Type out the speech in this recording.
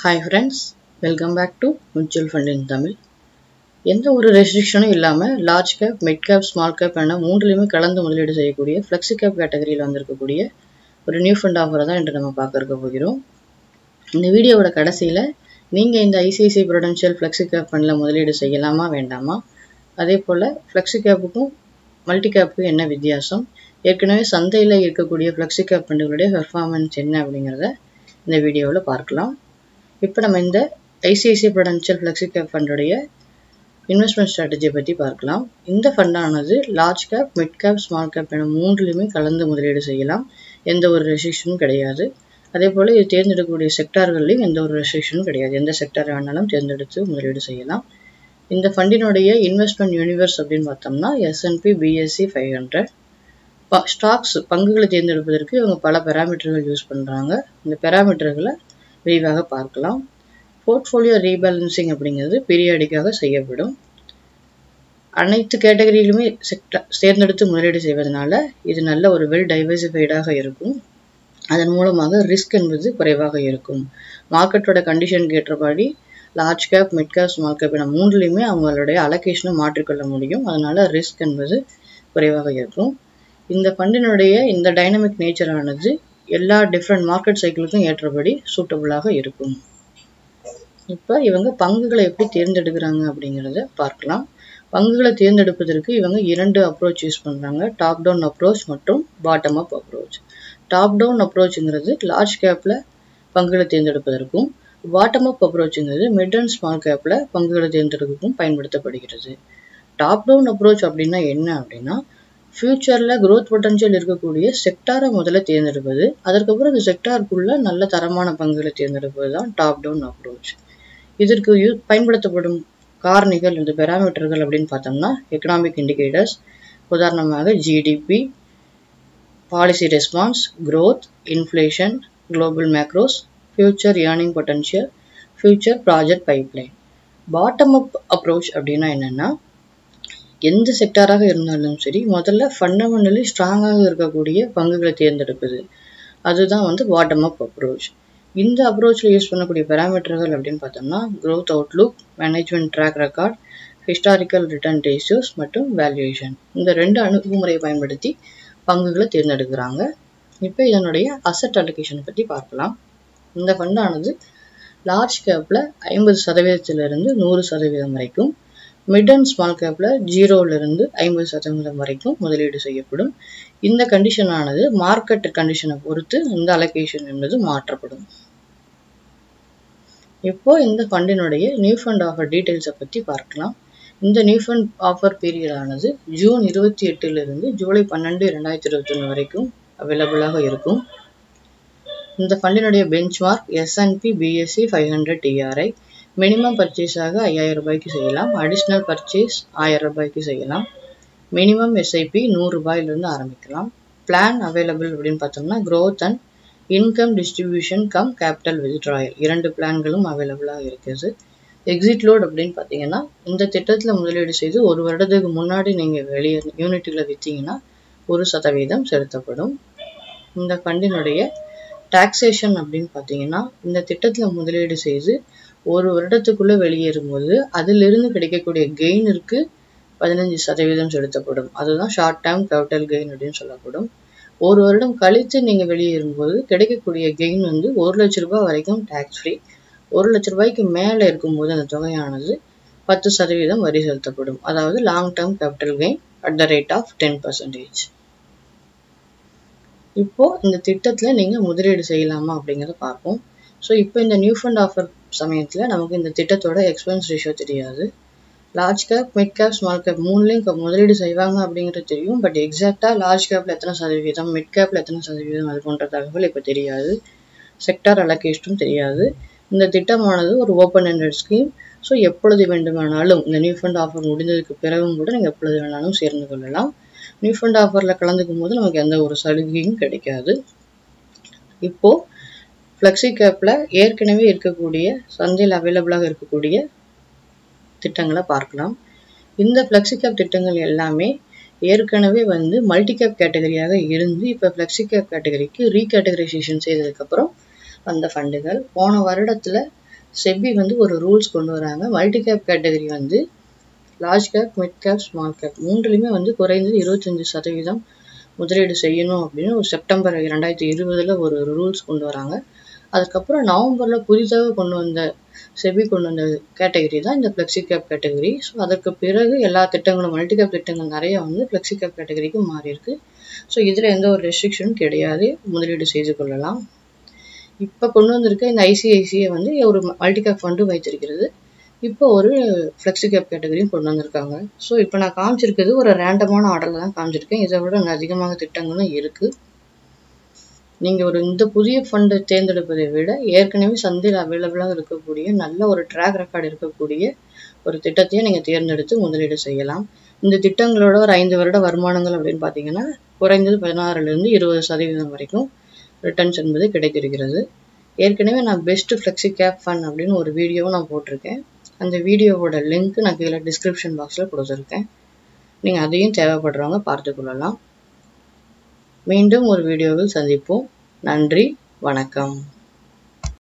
hi friends welcome back to mutual fund in Tamil எந்த ஒரு ரெஸ்ட்ரிக்ஷனும் இல்லாமல் large cap mid cap small cap என மூன்றுலையுமே கலந்து முதலீடு செய்யக்கூடிய ஃப்ளெக்ஸி கேப் கேட்டகரியில் வந்திருக்கக்கூடிய ஒரு நியூ ஃபண்ட் ஆஃபரை தான் இன்று நம்ம பார்க்க இருக்க போகிறோம் இந்த வீடியோவோட கடைசியில் நீங்கள் இந்த ஐசிஐசிஐ ப்ரொடென்ஷியல் ஃப்ளெக்ஸி கேப் ஃபண்டில் முதலீடு செய்யலாமா வேண்டாமா அதே போல் ஃப்ளெக்ஸி கேப்புக்கும் மல்டி கேப்புக்கும் என்ன வித்தியாசம் ஏற்கனவே சந்தையில் இருக்கக்கூடிய ஃப்ளெக்ஸி கேப் ஃபண்டுகளுடைய பெர்ஃபார்மன்ஸ் என்ன அப்படிங்கிறத இந்த வீடியோவில் பார்க்கலாம் இப்போ நம்ம இந்த ஐசிஐசிஐ ப்ரொடென்ஷியல் ஃப்ளெக்ஸி கேப் ஃபண்டுடைய இன்வெஸ்ட்மெண்ட் ஸ்ட்ராட்டஜியை பற்றி பார்க்கலாம் இந்த ஃபண்டானது large cap mid cap small cap என மூன்றுலையுமே கலந்து முதலீடு செய்யலாம் எந்த ஒரு ரெஸ்ட்ரிக்ஷனும் கிடையாது அதே போல் இது தேர்ந்தெடுக்கக்கூடிய செக்டார்கள்லையும் எந்த ஒரு ரெஸ்ட்ரிக்ஷனும் கிடையாது எந்த செக்டார் வேணாலும் தேர்ந்தெடுத்து முதலீடு செய்யலாம் இந்த ஃபண்டினுடைய இன்வெஸ்ட்மெண்ட் யூனிவர்ஸ் அப்படின்னு பார்த்தோம்னா S and P BSE five hundred stocks பங்குகளை தேர்ந்தெடுப்பதற்கு இவங்க பல பெராமீட்டர்கள் யூஸ் பண்ணுறாங்க இந்த பெராமீட்டர்களை விரிவாக பார்க்கலாம் போர்ட்ஃபோலியோ ரீபேலன்சிங் அப்படிங்கிறது பீரியாடிக்காக செய்யப்படும் அனைத்து கேட்டகரியிலுமே செக்டா தேர்ந்தெடுத்து முதலீடு செய்வதனால இது நல்ல ஒரு வெல் டைவர்சிஃபைடாக இருக்கும் அதன் மூலமாக ரிஸ்க் என்பது குறைவாக இருக்கும் மார்க்கெட்டோட கண்டிஷனுக்கு ஏற்றபடி large cap mid cap small cap என மூன்றுலையுமே அவங்களுடைய அலோகேஷனை மாற்றிக்கொள்ள முடியும் அதனால ரிஸ்க் என்பது குறைவாக இருக்கும் இந்த ஃபண்டினுடைய இந்த டைனமிக் நேச்சரானது எல்லா டிஃப்ரெண்ட் மார்க்கெட் சைக்கிளுக்கும் ஏற்றபடி சூட்டபுளாக இருக்கும் இப்போ இவங்க பங்குகளை எப்படி தேர்ந்தெடுக்கிறாங்க அப்படிங்கிறத பார்க்கலாம் பங்குகளை தேர்ந்தெடுப்பதற்கு இவங்க இரண்டு அப்ரோச் யூஸ் பண்ணுறாங்க டாப் டவுன் அப்ரோச் மற்றும் bottom up approach top down அப்ரோச்சுங்கிறது லார்ஜ் கேப்பில் பங்குகளை தேர்ந்தெடுப்பதற்கும் பாட்டம் அப் அப்ரோச்சுங்கிறது மிட் அண்ட் ஸ்மால் கேப்பில் பங்குகளை தேர்ந்தெடுக்கவும் பயன்படுத்தப்படுகிறது டாப் டவுன் அப்ரோச் அப்படின்னா என்ன அப்படின்னா ஃப்யூச்சரில் க்ரோத் பொட்டன்ஷியல் இருக்கக்கூடிய செக்டாரை முதல்ல தேர்ந்தெடுப்பது அதற்கப்புறம் அந்த செக்டாருக்குள்ள நல்ல தரமான பங்குகளை தேர்ந்தெடுப்பது தான் டாப் டவுன் அப்ரோச் இதற்கு யூ பயன்படுத்தப்படும் காரணிகள் இந்த பெராமீட்டர்கள் அப்படின்னு பார்த்தோம்னா எக்கனாமிக் இண்டிகேட்டர்ஸ் உதாரணமாக GDP policy response growth inflation global macros future earning potential future project pipeline bottom up approach அப்படின்னா என்னென்னா எந்த செக்டாராக இருந்தாலும் சரி முதல்ல ஃபண்டமெண்டலி ஸ்ட்ராங்காக இருக்கக்கூடிய பங்குகளை தேர்ந்தெடுப்பது அதுதான் வந்து பாட்டம் அப் அப்ரோச் இந்த அப்ரோச்சில் யூஸ் பண்ணக்கூடிய பெராமீட்டர்கள் அப்படின்னு பார்த்தோம்னா growth outlook management track record historical return ratios மற்றும் வேல்யூவேஷன் இந்த ரெண்டு அணுகுமுறையை பயன்படுத்தி பங்குகளை தேர்ந்தெடுக்கிறாங்க இப்போ இதனுடைய அசட் அலோகேஷனை பற்றி பார்க்கலாம் இந்த ஃபண்டானது லார்ஜ் கேப்பில் ஐம்பது சதவீதத்திலிருந்து நூறு சதவீதம் வரைக்கும் மிட் அண்ட் ஸ்மால் கேப்பில் ஜீரோவிலிருந்து ஐம்பது சதவீதம் வரைக்கும் முதலீடு செய்யப்படும் இந்த கண்டிஷனானது மார்க்கெட் கண்டிஷனை பொறுத்து இந்த அலோகேஷன் என்பது மாற்றப்படும் இப்போ இந்த ஃபண்டினுடைய நியூ ஃபண்ட் ஆஃபர் டீட்டெயில்ஸை பற்றி பார்க்கலாம் இந்த நியூ ஃபண்ட் ஆஃபர் பீரியடானது ஜூன் இருபத்தி எட்டுலேருந்து ஜூலை பன்னெண்டு ரெண்டாயிரத்தி இருபத்தொன்று வரைக்கும் அவைலபிளாக இருக்கும் இந்த ஃபண்டினுடைய benchmark S and P BSE five hundred TRI minimum பர்ச்சேஸாக ஐயாயிரம் ரூபாய்க்கு செய்யலாம் அடிஷ்னல் பர்ச்சேஸ் ஆயிரம் ரூபாய்க்கு செய்யலாம் மினிமம் எஸ்ஐபி நூறு ரூபாயிலிருந்து ஆரம்பிக்கலாம் பிளான் அவைலபிள் அப்படின்னு பார்த்தோம்னா growth and income distribution cum capital withdrawal இரண்டு பிளான்களும் அவைலபிளாக இருக்குது எக்ஸிட் லோட் அப்படின்னு பார்த்தீங்கன்னா இந்த திட்டத்தில் முதலீடு செய்து ஒரு வருடத்துக்கு முன்னாடி நீங்கள் வெளியே யூனிட்டில் விற்றீங்கன்னா ஒரு சதவீதம் செலுத்தப்படும் இந்த ஃபண்டினுடைய டாக்ஸேஷன் அப்படின்னு பார்த்தீங்கன்னா இந்த திட்டத்தில் முதலீடு செய்து ஒரு வருடத்துக்குள்ளே வெளியேறும்போது அதிலிருந்து கிடைக்கக்கூடிய கெயினிற்கு பதினஞ்சு சதவீதம் செலுத்தப்படும் அதுதான் ஷார்ட் டேர்ம் கேபிட்டல் கெயின் அப்படின்னு சொல்லப்படும் ஒரு வருடம் கழித்து நீங்கள் வெளியேறும்போது கிடைக்கக்கூடிய கெயின் வந்து ஒரு லட்ச ரூபாய் வரைக்கும் டேக்ஸ் ஃப்ரீ ஒரு லட்ச ரூபாய்க்கு மேலே இருக்கும்போது அந்த தொகையானது பத்து சதவீதம் வரி செலுத்தப்படும் அதாவது long term capital gain at the rate of ten percentage இப்போ இந்த திட்டத்தில் நீங்கள் முதலீடு செய்யலாமா அப்படிங்கிறத பார்ப்போம் ஸோ இப்போ இந்த நியூ ஃபண்ட் ஆஃபர் சமயத்தில் நமக்கு இந்த திட்டத்தோட எக்ஸ்பென்ஸ் ரேஷியோ தெரியாது large cap mid cap small cap மூணுலேயும் முதலீடு செய்வாங்க அப்படிங்கிறது தெரியும் பட் எக்ஸாக்டாக லார்ஜ் கேப்பில் எத்தனை சதவீதம் மிட் கேப்பில் எத்தனை சதவீதம் அது போன்ற தகவல் இப்போ தெரியாது செக்டார் அலோகேஷனும் தெரியாது இந்த திட்டமானது ஒரு ஓப்பன் ஹெண்டட் ஸ்கீம் ஸோ எப்பொழுது வேண்டுமானாலும் இந்த நியூ ஃபண்ட் ஆஃபர் முடிந்ததுக்கு பிறகும் கூட நீங்கள் எப்பொழுது வேணாலும் சேர்ந்து கொள்ளலாம் நியூ ஃபண்ட் ஆஃபரில் கலந்துக்கும் போது நமக்கு எந்த ஒரு சலுகையும் கிடைக்காது இப்போது ஃப்ளெக்ஸி கேப்பில் ஏற்கனவே இருக்கக்கூடிய சந்தையில் அவைலபிளாக இருக்கக்கூடிய திட்டங்களை பார்க்கலாம் இந்த ஃப்ளெக்ஸி கேப் திட்டங்கள் எல்லாமே ஏற்கனவே வந்து மல்டி கேப் கேட்டகரியாக இருந்து இப்போ ஃப்ளெக்ஸி கேப் கேட்டகரிக்கு ரீகேட்டகரைசேஷன் செய்ததுக்கப்புறம் வந்த ஃபண்டுகள் போன வருடத்தில் செபி வந்து ஒரு ரூல்ஸ் கொண்டு வராங்க மல்டி கேப் கேட்டகரி வந்து large cap mid cap small cap மூன்றுலையுமே வந்து குறைந்தது இருபத்தஞ்சி சதவீதம் முதலீடு செய்யணும் அப்படின்னு ஒரு செப்டம்பர் ரெண்டாயிரத்தி இருபதில் ஒரு ரூல்ஸ் கொண்டு வராங்க அதுக்கப்புறம் நவம்பரில் புதிதாக கொண்டு வந்த செபி கொண்டு வந்த கேட்டகரி தான் இந்த ஃப்ளெக்ஸி கேப் கேட்டகரி ஸோ அதற்கு பிறகு எல்லா திட்டங்களும் மல்டி கேப் திட்டங்கள் நிறைய வந்து ஃப்ளெக்ஸி கேப் கேட்டகரிக்கு மாறி இருக்கு ஸோ இதில் எந்த ஒரு ரெஸ்ட்ரிக்ஷனும் கிடையாது முதலீடு செய்து கொள்ளலாம் இப்போ கொண்டு வந்திருக்க இந்த ஐசிஐசிஐ வந்து ஒரு மல்டி கேப் ஃபண்டு வைத்திருக்கிறது இப்போ ஒரு ஃப்ளெக்ஸி கேப் கேட்டகரியும் கொண்டு வந்திருக்காங்க ஸோ இப்போ நான் காமிச்சிருக்கிறது ஒரு ரேண்டமான ஆர்டரில் தான் காமிச்சிருக்கேன் இதை விட அதிகமாக திட்டங்களும் இருக்குது நீங்கள் ஒரு இந்த புதிய ஃபண்டை தேர்ந்தெடுப்பதை விட ஏற்கனவே சந்தையில் அவைலபிளாக இருக்கக்கூடிய நல்ல ஒரு ட்ராக் ரெக்கார்டு இருக்கக்கூடிய ஒரு திட்டத்தையே நீங்கள் தேர்ந்தெடுத்து முதலீடு செய்யலாம் இந்த திட்டங்களோட ஒரு ஐந்து வருட வருமானங்கள் அப்படின்னு பார்த்தீங்கன்னா குறைந்தது பதினாறுலேருந்து இருபது சதவீதம் வரைக்கும் ரிட்டர்ன்ஸ் என்பது கிடைத்திருக்கிறது ஏற்கனவே நான் பெஸ்ட் ஃப்ளெக்ஸி கேப் ஃபண்ட் அப்படின்னு ஒரு வீடியோவும் நான் போட்டிருக்கேன் அந்த வீடியோவோட லிங்க் நான் கீழே டிஸ்கிரிப்ஷன் பாக்ஸில் கொடுத்துருக்கேன் நீங்கள் அதையும் தேவைப்படுறவங்க பார்த்து கொள்ளலாம் மீண்டும் ஒரு வீடியோவில் சந்திப்போம் நன்றி வணக்கம்